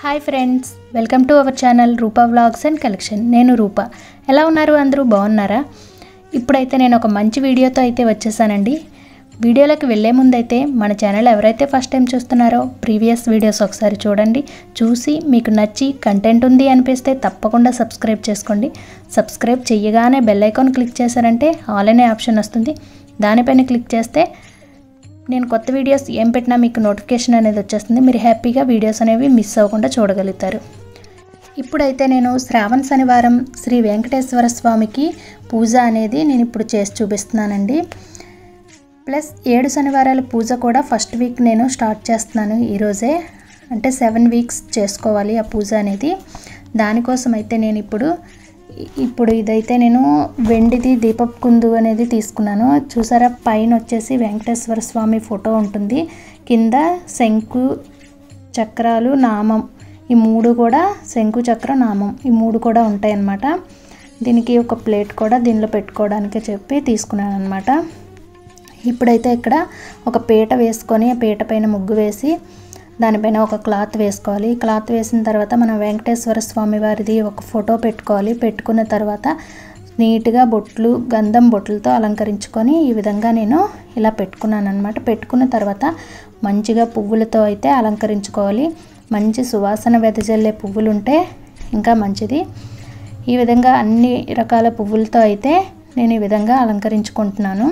hi friends welcome to our channel Roopa vlogs and collection నేను రూప ఎలా ఉన్నారు అందరూ బాగున్నారా ఇప్పుడైతే నేను ఒక మంచి వీడియోతో అయితే వచ్చేసానండి వీడియోలోకి వెళ్ళే ముందైతే మన ఛానల్ ఎవరైతే ఫస్ట్ టైం చూస్తున్నారో ప్రీవియస్ వీడియోస్ ఒకసారి చూడండి చూసి మీకు నచ్చి కంటెంట్ ఉంది అనిపిస్తే తప్పకుండా సబ్స్క్రైబ్ చేసుకోండి సబ్స్క్రైబ్ చేయగానే బెల్ ఐకాన్ క్లిక్ చేశారంటే ఆల్ అనే ఆప్షన్ వస్తుంది దానిపైన క్లిక్ చేస్తే నేను కొత్త వీడియోస్ ఏం పెట్టినా మీకు నోటిఫికేషన్ అనేది వచ్చేస్తుంది మీరు హ్యాపీగా వీడియోస్ అనేవి మిస్ అవ్వకుండా చూడగలుగుతారు ఇప్పుడైతే నేను శ్రావణ శనివారం శ్రీ వెంకటేశ్వర స్వామికి పూజ అనేది నేను ఇప్పుడు చేసి చూపిస్తున్నానండి ప్లస్ ఏడు శనివారాల పూజ కూడా ఫస్ట్ వీక్ నేను స్టార్ట్ చేస్తున్నాను ఈరోజే అంటే సెవెన్ వీక్స్ చేసుకోవాలి ఆ పూజ అనేది దానికోసం అయితే నేను ఇప్పుడు ఇప్పుడు ఇదైతే నేను వెండిది దీపపు కుందు అనేది తీసుకున్నాను చూసారా పైన వచ్చేసి వెంకటేశ్వర స్వామి ఫోటో ఉంటుంది కింద శంకు చక్రాలు నామం ఈ మూడు కూడా శంకు చక్ర నామం ఈ మూడు కూడా ఉంటాయి అన్నమాట దీనికి ఒక ప్లేట్ కూడా దీనిలో పెట్టుకోవడానికి చెప్పి తీసుకున్నాను అనమాట ఇప్పుడైతే ఇక్కడ ఒక పీట వేసుకొని ఆ పీట పైన ముగ్గు వేసి దానిపైన ఒక క్లాత్ వేసుకోవాలి క్లాత్ వేసిన తర్వాత మనం వెంకటేశ్వర స్వామి వారిది ఒక ఫోటో పెట్టుకోవాలి పెట్టుకున్న తర్వాత నీట్గా బొట్లు గంధం బొట్లతో అలంకరించుకొని ఈ విధంగా నేను ఇలా పెట్టుకున్నాను అనమాట పెట్టుకున్న తర్వాత మంచిగా పువ్వులతో అయితే అలంకరించుకోవాలి మంచి సువాసన వెదజల్లే పువ్వులు ఉంటే ఇంకా మంచిది ఈ విధంగా అన్ని రకాల పువ్వులతో అయితే నేను ఈ విధంగా అలంకరించుకుంటున్నాను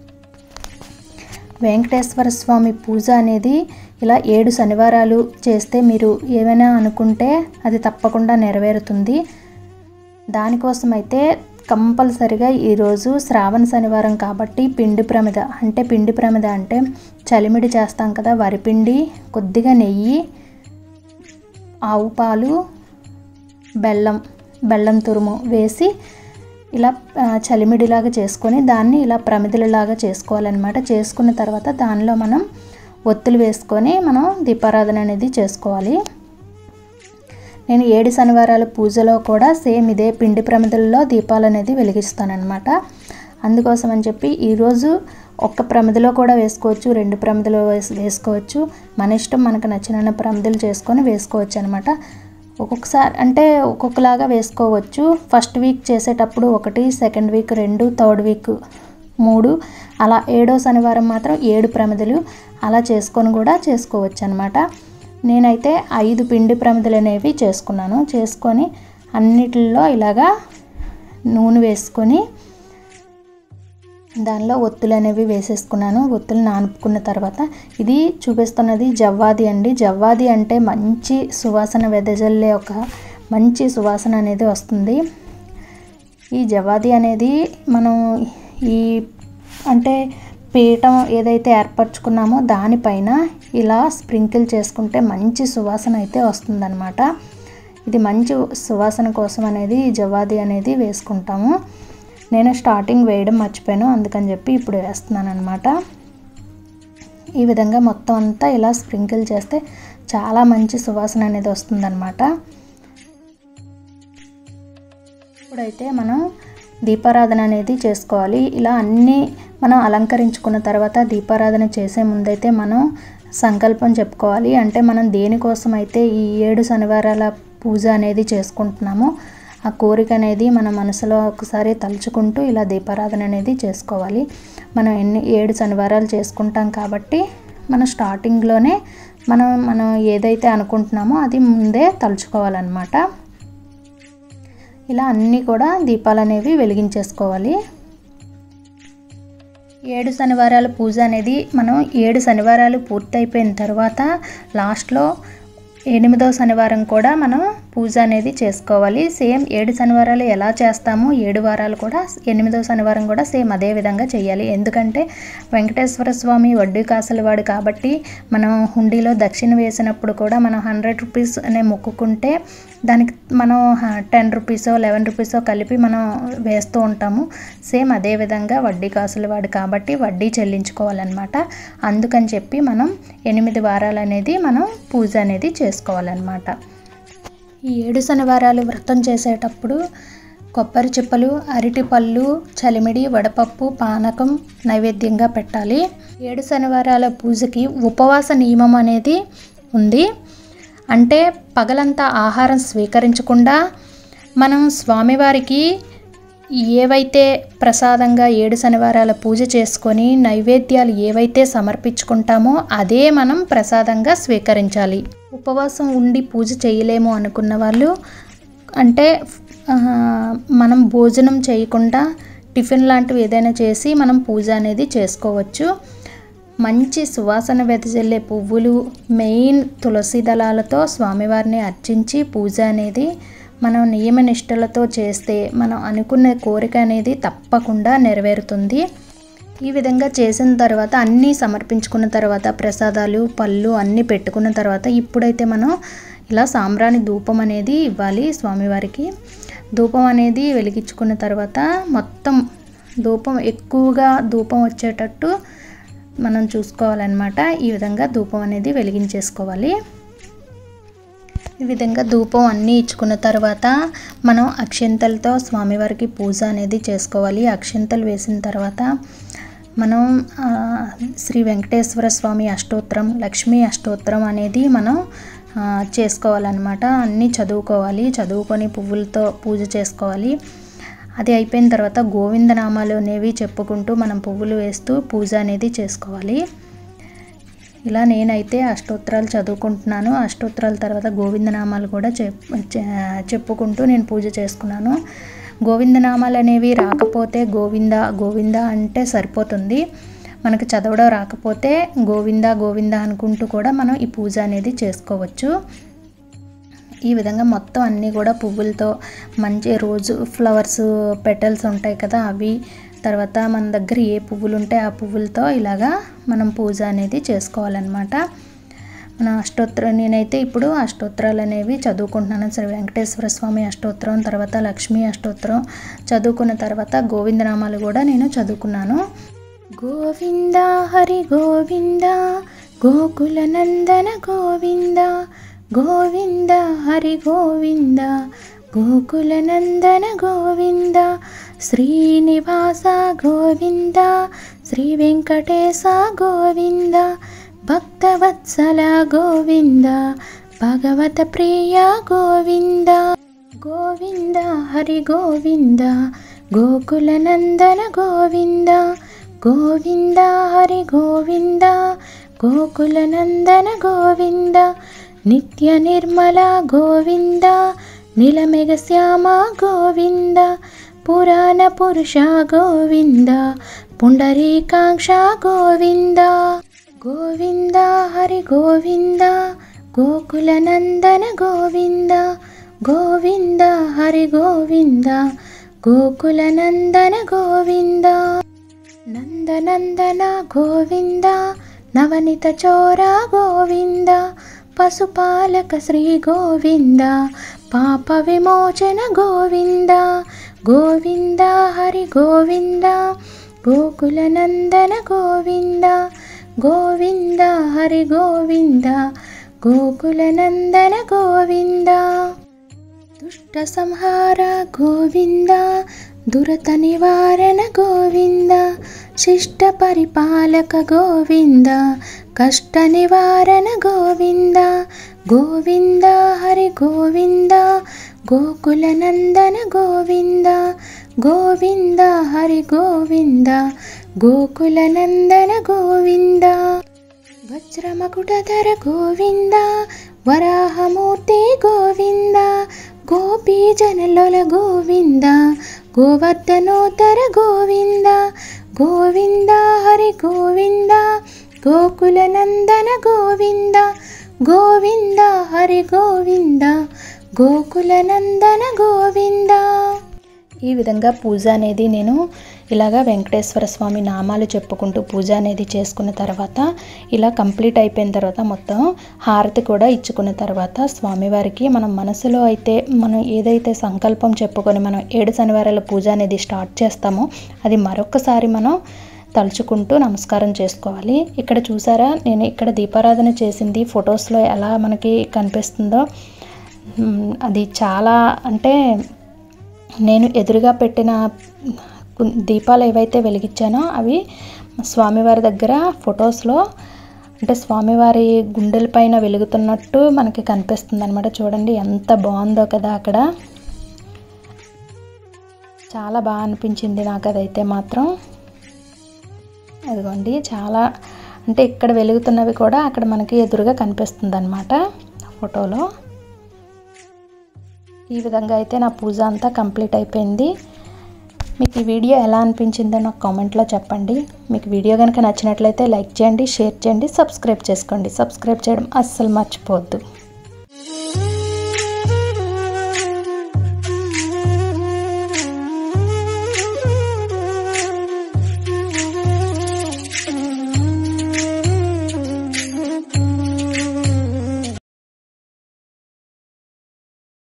వెంకటేశ్వర స్వామి పూజ అనేది ఇలా ఏడు శనివారాలు చేస్తే మీరు ఏమైనా అనుకుంటే అది తప్పకుండా నెరవేరుతుంది దానికోసం అయితే కంపల్సరిగా ఈరోజు శ్రావణ శనివారం కాబట్టి పిండి ప్రమిద అంటే పిండి ప్రమిద అంటే చలిమిడి చేస్తాం కదా వరిపిండి కొద్దిగా నెయ్యి ఆవు పాలు బెల్లం బెల్లం తురుము వేసి ఇలా ఆ, చలిమిడిలాగా చేసుకొని దాన్ని ఇలా ప్రమిదలలాగా చేసుకోవాలన్నమాట చేసుకున్న తర్వాత దానిలో మనం ఒత్తులు వేసుకొని మనం దీపారాధన అనేది చేసుకోవాలి నేను ఏడు శనివారాల పూజలో కూడా సేమ్ ఇదే పిండి ప్రమిదల్లో దీపాలు అనేది వెలిగిస్తానన్నమాట అందుకోసం అని చెప్పి ఈరోజు ఒక్క ప్రమిదలో కూడా వేసుకోవచ్చు రెండు ప్రమిదలో వేస్ వేసుకోవచ్చు మన ఇష్టం మనకు నచ్చిన ప్రమిదలు చేసుకొని వేసుకోవచ్చు అనమాట ఒక్కొక్కసారి అంటే ఒక్కొక్కలాగా వేసుకోవచ్చు ఫస్ట్ వీక్ చేసేటప్పుడు ఒకటి సెకండ్ వీక్ రెండు థర్డ్ వీక్ మూడు అలా ఏడో శనివారం మాత్రం ఏడు ప్రమిదలు అలా చేసుకొని కూడా చేసుకోవచ్చు అనమాట నేనైతే ఐదు పిండి ప్రమిదలు అనేవి చేసుకున్నాను చేసుకొని అన్నిటిల్లో ఇలాగా నూనె వేసుకొని దానిలో ఒత్తులు అనేవి వేసేసుకున్నాను ఒత్తులు నానుపుకున్న తర్వాత ఇది చూపిస్తున్నది జవ్వాది అండి జవ్వాది అంటే మంచి సువాసన వెదజల్లే ఒక మంచి సువాసన అనేది వస్తుంది ఈ జవాది అనేది మనం ఈ అంటే పీఠం ఏదైతే ఏర్పరచుకున్నామో దానిపైన ఇలా స్ప్రింకిల్ చేసుకుంటే మంచి సువాసన అయితే వస్తుందన్నమాట ఇది మంచి సువాసన కోసం అనేది ఈ జవాది అనేది వేసుకుంటాము నేను స్టార్టింగ్ వేయడం మర్చిపోయాను అందుకని చెప్పి ఇప్పుడు వేస్తున్నాను అనమాట ఈ విధంగా మొత్తం అంతా ఇలా స్ప్రింకిల్ చేస్తే చాలా మంచి సువాసన అనేది వస్తుందన్నమాట ఇప్పుడైతే మనం దీపారాధన అనేది చేసుకోవాలి ఇలా అన్నీ మనం అలంకరించుకున్న తర్వాత దీపారాధన చేసే ముందైతే మనం సంకల్పం చెప్పుకోవాలి అంటే మనం దేనికోసం అయితే ఈ ఏడు శనివారాల పూజ అనేది చేసుకుంటున్నామో ఆ కోరిక అనేది మన మనసులో ఒకసారి తలుచుకుంటూ ఇలా దీపారాధన అనేది చేసుకోవాలి మనం ఎన్ని ఏడు శనివారాలు చేసుకుంటాం కాబట్టి మనం స్టార్టింగ్లోనే మనం మనం ఏదైతే అనుకుంటున్నామో అది ముందే తలుచుకోవాలన్నమాట ఇలా అన్నీ కూడా దీపాలు అనేవి వెలిగించేసుకోవాలి ఏడు శనివారాల పూజ అనేది మనం ఏడు శనివారాలు పూర్తయిపోయిన తర్వాత లాస్ట్లో ఎనిమిదవ శనివారం కూడా మనం పూజ అనేది చేసుకోవాలి సేమ్ ఏడు శనివారాలు ఎలా చేస్తామో ఏడు వారాలు కూడా ఎనిమిదవ శనివారం కూడా సేమ్ అదే విధంగా చేయాలి ఎందుకంటే వెంకటేశ్వర స్వామి వడ్డీ కాసలవాడు కాబట్టి మనం హుండీలో దక్షిణ వేసినప్పుడు కూడా మనం హండ్రెడ్ రూపీస్ అనే మొక్కుకుంటే దానికి మనం టెన్ రూపీసో లెవెన్ రూపీసో కలిపి మనం వేస్తూ ఉంటాము సేమ్ అదే విధంగా వడ్డీ కాసుల వాడు కాబట్టి వడ్డీ చెల్లించుకోవాలన్నమాట అందుకని చెప్పి మనం ఎనిమిది వారాలు అనేది మనం పూజ అనేది చేసుకోవాలన్నమాట ఈ ఏడు శనివారాలు వ్రతం చేసేటప్పుడు కొబ్బరి చిప్పలు అరటి పళ్ళు చలిమిడి వడపప్పు పానకం నైవేద్యంగా పెట్టాలి ఏడు శనివారాల పూజకి ఉపవాస నియమం అనేది ఉంది అంటే పగలంతా ఆహారం స్వీకరించకుండా మనం స్వామివారికి ఏవైతే ప్రసాదంగా ఏడు శనివారాల పూజ చేసుకొని నైవేద్యాలు ఏవైతే సమర్పించుకుంటామో అదే మనం ప్రసాదంగా స్వీకరించాలి ఉపవాసం ఉండి పూజ చేయలేము అనుకున్న వాళ్ళు అంటే ఆ, మనం భోజనం చేయకుండా టిఫిన్ లాంటివి ఏదైనా చేసి మనం పూజ అనేది చేసుకోవచ్చు మంచి సువాసన వెదజల్లే పువ్వులు మెయిన్ తులసి దళాలతో స్వామివారిని అర్చించి పూజ అనేది మనం నియమ నిష్టలతో చేస్తే మనం అనుకున్న కోరిక అనేది తప్పకుండా నెరవేరుతుంది ఈ విధంగా చేసిన తర్వాత అన్నీ సమర్పించుకున్న తర్వాత ప్రసాదాలు పళ్ళు అన్నీ పెట్టుకున్న తర్వాత ఇప్పుడైతే మనం ఇలా సాంబ్రాణి ధూపం అనేది ఇవ్వాలి స్వామివారికి ధూపం అనేది వెలిగించుకున్న తర్వాత మొత్తం ధూపం ఎక్కువగా ధూపం వచ్చేటట్టు మనం చూసుకోవాలన్నమాట ఈ విధంగా ధూపం అనేది వెలిగించేసుకోవాలి ఈ విధంగా ధూపం అన్నీ ఇచ్చుకున్న తర్వాత మనం అక్షంతలతో స్వామివారికి పూజ అనేది చేసుకోవాలి అక్షంతలు వేసిన తర్వాత మనం ఆ, శ్రీ వెంకటేశ్వర స్వామి అష్టోత్తరం లక్ష్మీ అష్టోత్తరం అనేది మనం ఆ, చేసుకోవాలన్నమాట అన్నీ చదువుకోవాలి చదువుకొని పువ్వులతో పూజ చేసుకోవాలి అది అయిపోయిన తర్వాత గోవిందనామాలు అనేవి చెప్పుకుంటూ మనం పువ్వులు వేస్తూ పూజ అనేది చేసుకోవాలి ఇలా నేనైతే అష్టోత్తరాలు చదువుకుంటున్నాను అష్టోత్తరాల తర్వాత గోవిందనామాలు కూడా చెప్ చె- చెప్పుకుంటూ నేను పూజ చేసుకున్నాను గోవిందనామాలు అనేవి రాకపోతే గోవింద గోవింద అంటే సరిపోతుంది మనకు చదవడం రాకపోతే గోవింద గోవింద అనుకుంటూ కూడా మనం ఈ పూజ అనేది చేసుకోవచ్చు ఈ విధంగా మొత్తం అన్నీ కూడా పువ్వులతో మంచి రోజు ఫ్లవర్స్ పెటల్స్ ఉంటాయి కదా అవి తర్వాత మన దగ్గర ఏ పువ్వులు ఉంటే ఆ పువ్వులతో ఇలాగా మనం పూజ అనేది చేసుకోవాలన్నమాట మన అష్టోత్తరం నేనైతే ఇప్పుడు అష్టోత్తరాలు అనేవి చదువుకుంటున్నాను శ్రీ వెంకటేశ్వర స్వామి అష్టోత్తరం తర్వాత లక్ష్మీ అష్టోత్తరం చదువుకున్న తర్వాత గోవిందనామాలు కూడా నేను చదువుకున్నాను గోవింద హరి గోవింద గోకుల నందన గోవింద గోవింద హరి గోవింద గోకుల నందన గోవింద శ్రీనివాస గోవింద శ్రీ వెంకటేశ గోవింద భక్తవత్సల గోవింద భగవత ప్రియ గోవింద గోవింద హరి గోవింద గోకుల నందన గోవింద గోవింద హరి గోవింద గోకుల నందన గోవింద నిత్య నిర్మల గోవింద నిలమెగ శ్యామ గోవింద పురాణ పురుష గోవింద పుండరీకాంక్ష గోవింద గోవింద హరి గోవింద గోకుల నందన గోవింద గోవింద హరి గోవింద గోకుల నందన గోవింద నందనందన గోవింద నవనిత చోర గోవింద పశుపాలక శ్రీ గోవింద పాప విమోచన గోవింద గోవింద హరి గోవింద గోకుల నందన గోవింద గోవింద హరి గోవింద గోకుల నందన గోవింద దుష్ట సంహార గోవింద దురత నివారణ గోవింద శిష్ట పరిపాలక గోవింద కష్ట నివారణ గోవింద గోవింద హరి గోవింద గోకుల నందన గోవింద గోవింద హరి గోవింద గోకుల నందన గోవింద వజ్రమకుటధర గోవింద వరాహమూర్తి గోవింద గోపీజనలొల గోవింద గోవర్ధనోత్తర గోవింద గోవింద హరి గోవింద గోకుల నందన గోవింద గోవింద హరి గోవింద గోకుల నందన గోవింద ఈ విధంగా పూజ అనేది నేను ఇలాగా వెంకటేశ్వర స్వామి నామాలు చెప్పుకుంటూ పూజ అనేది చేసుకున్న తర్వాత ఇలా కంప్లీట్ అయిపోయిన తర్వాత మొత్తం హారతి కూడా ఇచ్చుకున్న తర్వాత స్వామివారికి మనం మనసులో అయితే మనం ఏదైతే సంకల్పం చెప్పుకొని మనం ఏడు శనివారాల పూజ అనేది స్టార్ట్ చేస్తామో అది మరొకసారి మనం తలుచుకుంటూ నమస్కారం చేసుకోవాలి ఇక్కడ చూసారా నేను ఇక్కడ దీపారాధన చేసింది ఫొటోస్లో ఎలా మనకి కనిపిస్తుందో మ్, అది చాలా అంటే నేను ఎదురుగా పెట్టిన కు- దీపాలు ఏవైతే వెలిగించానో అవి స్వామివారి దగ్గర ఫొటోస్లో అంటే స్వామివారి గుండెల పైన వెలుగుతున్నట్టు మనకి కనిపిస్తుంది అనమాట చూడండి ఎంత బాగుందో కదా అక్కడ చాలా బాగా అనిపించింది నాకు అదైతే మాత్రం అదిగోండి చాలా అంటే ఇక్కడ వెలుగుతున్నవి కూడా అక్కడ మనకి ఎదురుగా కనిపిస్తుంది అనమాట ఫోటోలో ఈ విధంగా అయితే నా పూజ అంతా కంప్లీట్ అయిపోయింది మీకు ఈ వీడియో ఎలా అనిపించిందో నాకు కామెంట్లో చెప్పండి మీకు వీడియో కనుక నచ్చినట్లయితే లైక్ చేయండి షేర్ చేయండి సబ్స్క్రైబ్ చేసుకోండి సబ్స్క్రైబ్ చేయడం అస్సలు మర్చిపోవద్దు